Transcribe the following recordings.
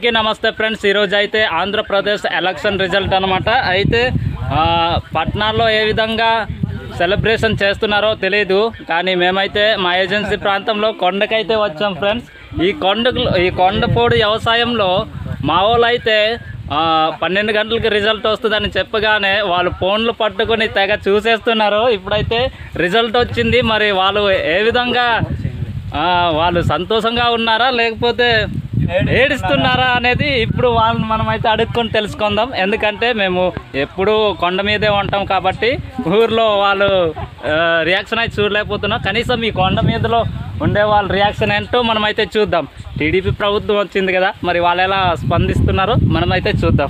అందరికీ నమస్తే ఫ్రెండ్స్ ఈరోజు అయితే ఆంధ్రప్రదేశ్ ఎలక్షన్ రిజల్ట్ అనమాట అయితే ఆ, పట్నాల్లో ఏ విధంగా సెలబ్రేషన్ చేస్తున్నారో తెలియదు కానీ మేమైతే మా ఏజెన్సీ ప్రాంతంలో కొండకైతే వచ్చాం ఫ్రెండ్స్ ఈ కొండకు ఈ కొండపోడు వ్యవసాయంలో మా వాళ్ళు అయితే ఆ, పన్నెండు గంటలకి రిజల్ట్ వస్తుందని చెప్పగానే వాళ్ళు ఫోన్లు పట్టుకొని తెగ చూసేస్తున్నారు ఇప్పుడైతే రిజల్ట్ వచ్చింది మరి వాళ్ళు ఏ విధంగా ఆ, వాళ్ళు సంతోషంగా ఉన్నారా లేకపోతే ఏడుస్తున్నారా అనేది ఇప్పుడు వాళ్ళని మనం అయితే అడుక్కొని తెలుసుకుందాం ఎందుకంటే మేము ఎప్పుడూ కొండ మీదే ఉంటాం కాబట్టి ఊర్లో వాళ్ళు ఆ, రియాక్షన్ అయితే చూడలేకపోతున్నాం కనీసం ఈ కొండ మీదలో ఉండే వాళ్ళ రియాక్షన్ ఏంటో మనం అయితే చూద్దాం టీడీపీ ప్రభుత్వం వచ్చింది కదా మరి వాళ్ళు ఎలా స్పందిస్తున్నారో మనం అయితే చూద్దాం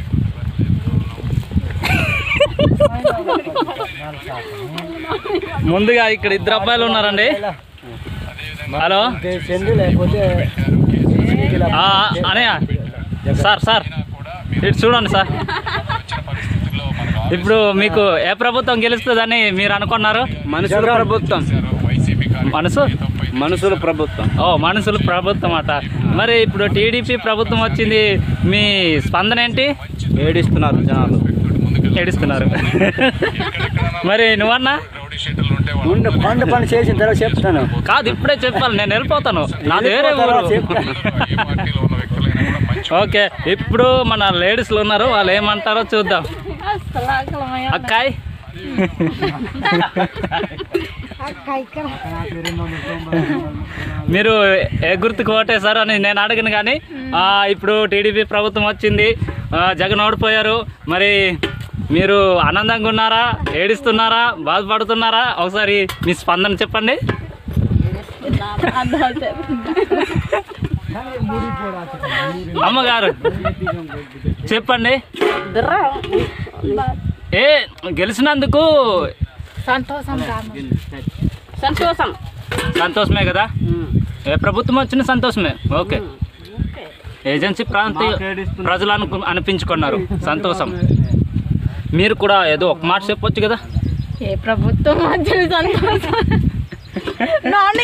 ముందుగా ఇక్కడ ఇద్దరు అబ్బాయిలు ఉన్నారండి హలో సెండు లేకపోతే ఆ, అనయ్య సార్ సార్ ఇటు చూడండి సార్ ఇప్పుడు మీకు ఏ ప్రభుత్వం గెలుస్తుందని మీరు అనుకున్నారు మనుషుల ప్రభుత్వం మనసు మనుషుల ప్రభుత్వం ఓ మనుషులు ప్రభుత్వం అట మరి ఇప్పుడు టీడీపీ ప్రభుత్వం వచ్చింది మీ స్పందన ఏంటి ఏడిస్తున్నారు జనాలు ఏడుస్తున్నారు మరి నువ్వన్నా ఉండు కొండ పని చేసిన తర్వాత చెప్తాను కాదు ఇప్పుడే చెప్పాలి నేను వెళ్ళిపోతాను నాది వేరే ఊరు ఓకే ఇప్పుడు మన లేడీస్లు ఉన్నారు వాళ్ళు ఏమంటారో చూద్దాం అక్కాయ్ మీరు ఏ గుర్తుకు ఓటేశారు అని నేను అడిగిన కానీ ఆ, ఇప్పుడు టీడీపీ ప్రభుత్వం వచ్చింది ఆ, జగన్ ఓడిపోయారు మరి మీరు ఆనందంగా ఉన్నారా ఏడుస్తున్నారా బాధపడుతున్నారా ఒకసారి మీ స్పందన చెప్పండి అమ్మగారు చెప్పండి ఏ గెలిచినందుకు సంతోషం రాము సంతోషం సంతోషమే కదా ఏ ప్రభుత్వం వచ్చిన సంతోషమే ఓకే ఏజెన్సీ ప్రాంతీయ ప్రజలు అను అనిపించుకున్నారు సంతోషం మీరు కూడా ఏదో ఒక మాట చెప్పొచ్చు కదా ఏ ప్రభుత్వం వచ్చిన సంతోషం నాని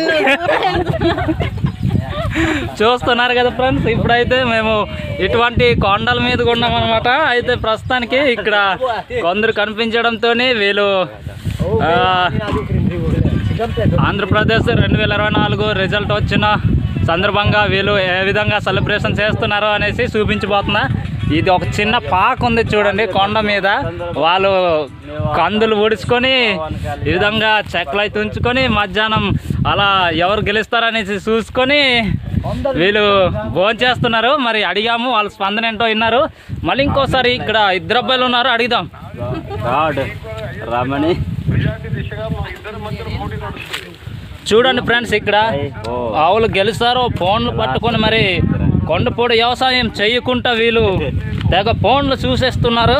చూస్తున్నారు కదా ఫ్రెండ్స్ ఇప్పుడైతే మేము ఇటువంటి కొండల మీద ఉన్నాం అనమాట అయితే ప్రస్తుతానికి ఇక్కడ కొందరు కనిపించడంతో వీళ్ళు ఆ, ఆంధ్రప్రదేశ్ రెండు వేల ఇరవై నాలుగు రిజల్ట్ వచ్చిన సందర్భంగా వీళ్ళు ఏ విధంగా సెలబ్రేషన్ చేస్తున్నారో అనేసి చూపించబోతున్నా ఇది ఒక చిన్న పాక ఉంది చూడండి కొండ మీద వాళ్ళు కందులు ఊడ్చుకొని ఈ విధంగా చెక్కలు అయితే ఉంచుకొని మధ్యాహ్నం అలా ఎవరు గెలుస్తారనేసి చూసుకొని వీళ్ళు భోజనం చేస్తున్నారు మరి అడిగాము వాళ్ళ స్పందన ఏంటో విన్నారు మళ్ళీ ఇంకోసారి ఇక్కడ ఇద్దరు అబ్బాయిలు ఉన్నారు అడుగుదాం గాడ్ రమణి చూడండి ఫ్రెండ్స్ ఇక్కడ ఆవులు గెలుస్తారో ఫోన్లు పట్టుకొని మరి కొండపూడి వ్యవసాయం చేయకుండా వీళ్ళు తెగ ఫోన్లు చూసేస్తున్నారు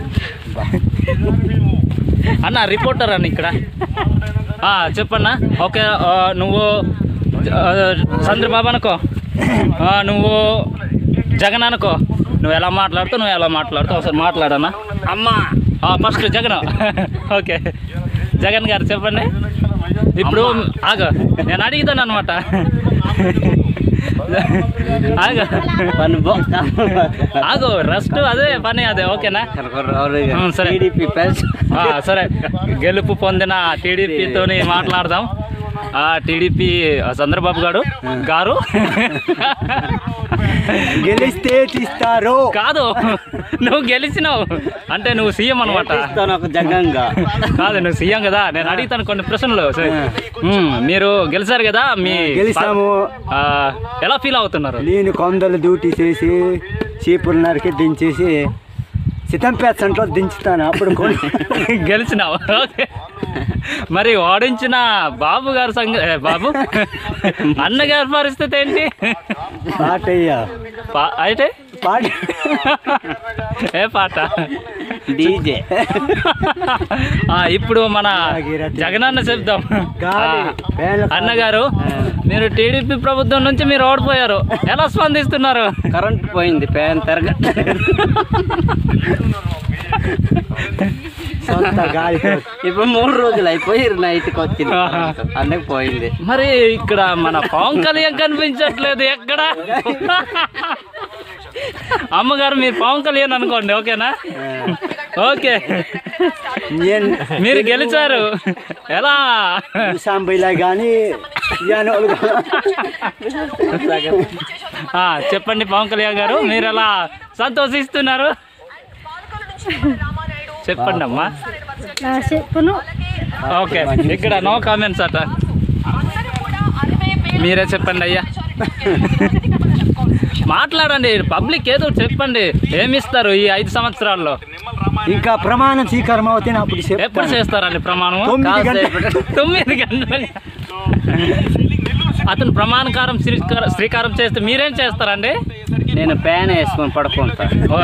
అన్న రిపోర్టర్ అన్న ఇక్కడ ఆ, చెప్పన్నా ఓకే ఆ, నువ్వు ఆ, చంద్రబాబు అనుకో ఆ, నువ్వు జగన్ అనుకో నువ్వు ఎలా మాట్లాడుతావు నువ్వు ఎలా మాట్లాడుతావు ఒకసారి మాట్లాడన్నా అమ్మా ఫస్ట్ జగన్ ఓకే జగన్ గారు చెప్పండి ఇప్పుడు ఆగ నేను అడిగితాను అనమాట ఆగ పని ఆగు రెస్ట్ అదే పని అదే ఓకేనా ఉం, సరే. టీడీపీ పెన్స్ ఆ, సరే గెలుపు పొందిన టీడీపీతోని మాట్లాడదాం ఆ టీడీపీ చంద్రబాబు గారు గారు గెలిస్తే తీస్తారు కాదు నువ్వు గెలిచినావు అంటే నువ్వు సీఎం అనమాట ఇస్తాను ఒక జగంగా కాదు నువ్వు సీఎం కదా నేను అడుగుతాను కొన్ని ప్రశ్నలు సరే. మ్మ్, మీరు గెలిచారు కదా మీ గెలిచాము. ఆ, ఎలా ఫీల్ అవుతున్నారు నేను కొందలు డ్యూటీ చేసి చీపురు నరికి దించేసి సితంపేట సెంట్లో దించుతాను అప్పుడు కొన్ని గెలిచినావు ఓకే మరి ఓడించిన బాబు గారి సంగ ఏ, బాబు అన్నగారి పరిస్థితి ఏంటి పాటయ్యా పా- అయితే పాట ఏ పాట డీజే ఆ, ఇప్పుడు మన జగనన్న చెప్దాం గాలి, ఆ, వేల అన్నగారు మీరు టీడీపీ ప్రభుత్వం నుంచి మీరు ఓడిపోయారు ఎలా స్పందిస్తున్నారు కరెంట్ పోయింది ఫ్యాన్ తిరగ సొంత గాలి ఇప్పుడు మూడు రోజులు అయిపోయి నైట్కి వచ్చింది అందుకు పోయింది మరి ఇక్కడ మన పవన్ కళ్యాణ్ కనిపించట్లేదు ఎక్కడ అమ్మగారు మీరు పవన్ కళ్యాణ్ అనుకోండి ఓకేనా ఓకే నేను మీరు గెలిచారు ఎలా సాంబయ్యలా కానీ యానోళ్ళు ఆ, చెప్పండి పవన్ కళ్యాణ్ గారు మీరు ఎలా సంతోషిస్తున్నారు చెప్పండి అమ్మా చెప్పును ఓకే ఇక్కడ నో కామెంట్స్ అట మీరే చెప్పండి అయ్యా మాట్లాడండి పబ్లిక్ ఏదో ఒకటి చెప్పండి ఏమి ఇస్తారు ఈ ఐదు సంవత్సరాల్లో ఇంకా ప్రమాణం స్వీకారం అవుతే అప్పుడు ఎప్పుడు చెప్తాను చేస్తారండి ప్రమాణం తొమ్మిది గంటలు తొమ్మిది గంటలు అతను ప్రమాణకారం శ్రీకారం శ్రీకారం చేస్తే మీరేం చేస్తారండి నేను ప్యాన్ వేసుకొని పడుకుంటా ఓ.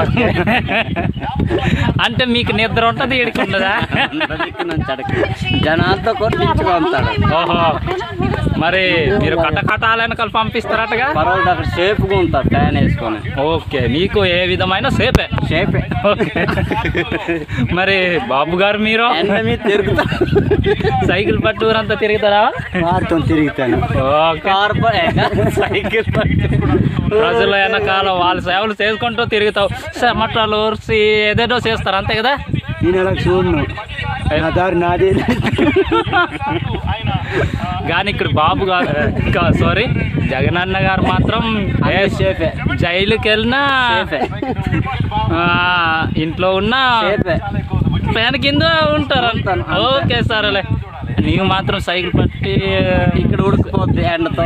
అంటే మీకు నిద్ర ఉంటుంది ఈడికి ఉండదా దిక్కు నుంచి అడగ జనాలతో కొట్టించుకుంటాడు ఓహో మరి మీరు కటకటాల వెనకాల పంపిస్తారటగా పర్వాలేదు అక్కడ సేఫ్గా ఉంటారు ప్యాన్ వేసుకొని ఓకే మీకు ఏ విధమైన సేపే సేఫే ఓకే మరి బాబు గారు మీరు ఎండ మీద తిరుగుతా సైకిల్ పట్టూరంతా తిరుగుతారా వారితో తిరుగుతాను ఓకే కార్బన్ సైకిల్ ప్రజల వెనకాల వాళ్ళ సేవలు చేసుకుంటూ తిరుగుతావు చెమటలు ఊర్చి ఏదేదో చేస్తారు అంతే కదా ఈ నెలకు చూడను నా దారి నాదే కానీ ఇక్కడ బాబు గారు సారీ జగనన్న గారు మాత్రం ఏ సేఫే జైలుకి వెళ్ళినా సేఫే ఆ, ఇంట్లో ఉన్నా సేఫే ఫ్యాన్ కింద ఉంటారు ఉంటాను, అంతే. ఓకే సరేలే నీవు మాత్రం సైకిల్ పట్టి ఇక్కడ ఉడికిపోద్ది ఎండతో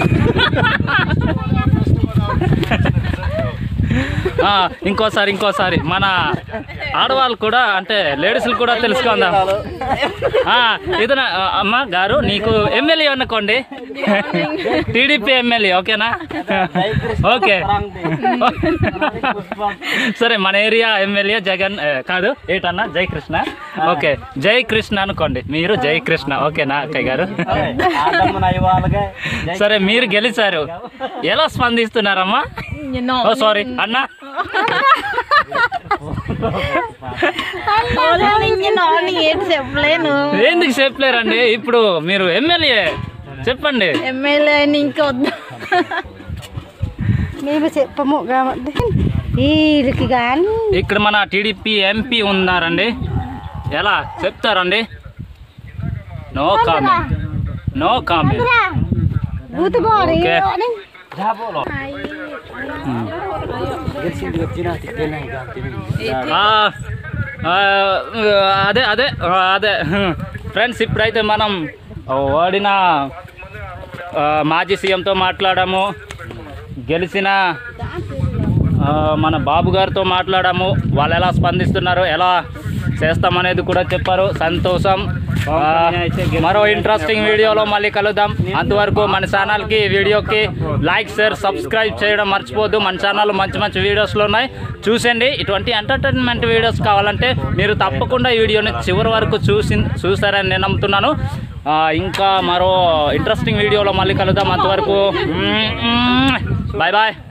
ఆ, ఇంకోసారి ఇంకోసారి మన ఆడవాళ్ళు కూడా అంటే లేడీస్లు కూడా తెలుసుకుందాం ఆ, ఇదన ఆ, అమ్మ గారు నీకు ఎమ్మెల్యే అనుకోండి టీడీపీ ఎమ్మెల్యే ఓకేనా ఓకే సరే మన ఏరియా ఎమ్మెల్యే జగన్ ఏ, కాదు ఏటన్నా జై కృష్ణ ఓకే జై కృష్ణ అనుకోండి మీరు జై కృష్ణ ఓకేనా అక్కయ్య గారు సరే మీరు గెలిచారు ఎలా స్పందిస్తున్నారమ్మా ఓ సారీ అన్నా నార్నింగ్ ఏంటి చెప్పలేను ఎందుకు చెప్పలేరండి ఇప్పుడు మీరు ఎమ్మెల్యే చెప్పండి ఎమ్మెల్యే ఇంకా వద్దు మేము చెప్పము కాబట్టి వీళ్ళకి కానీ ఇక్కడ మన టీడీపీ ఎంపీ ఉన్నారండి ఎలా చెప్తారండి no comment no comment booth body okay. ఆ, ఆ, అదే అదే ఆ, అదే ఫ్రెండ్స్ ఇప్పుడైతే మనం ఓడిన ఆ, మాజీ సీఎంతో మాట్లాడాము గెలిచిన ఆ, మన బాబు గారితో మాట్లాడాము వాళ్ళు ఎలా స్పందిస్తున్నారు ఎలా చేస్తామనేది కూడా చెప్పారు సంతోషం ఆ, మరో ఇంట్రెస్టింగ్ వీడియోలో మళ్ళీ కలుద్దాం అంతవరకు మన ఛానల్కి వీడియోకి లైక్ షేర్ సబ్స్క్రైబ్ చేయడం మర్చిపోద్దు మన ఛానల్ మంచి మంచి వీడియోస్లు ఉన్నాయి చూసండి ఇటువంటి ఎంటర్టైన్మెంట్ వీడియోస్ కావాలంటే మీరు తప్పకుండా ఈ వీడియోని చివరి వరకు చూసి చూసారని నేను నమ్ముతున్నాను ఆ, ఇంకా మరో ఇంట్రెస్టింగ్ వీడియోలో మళ్ళీ కలుద్దాం అంతవరకు బాయ్ బాయ్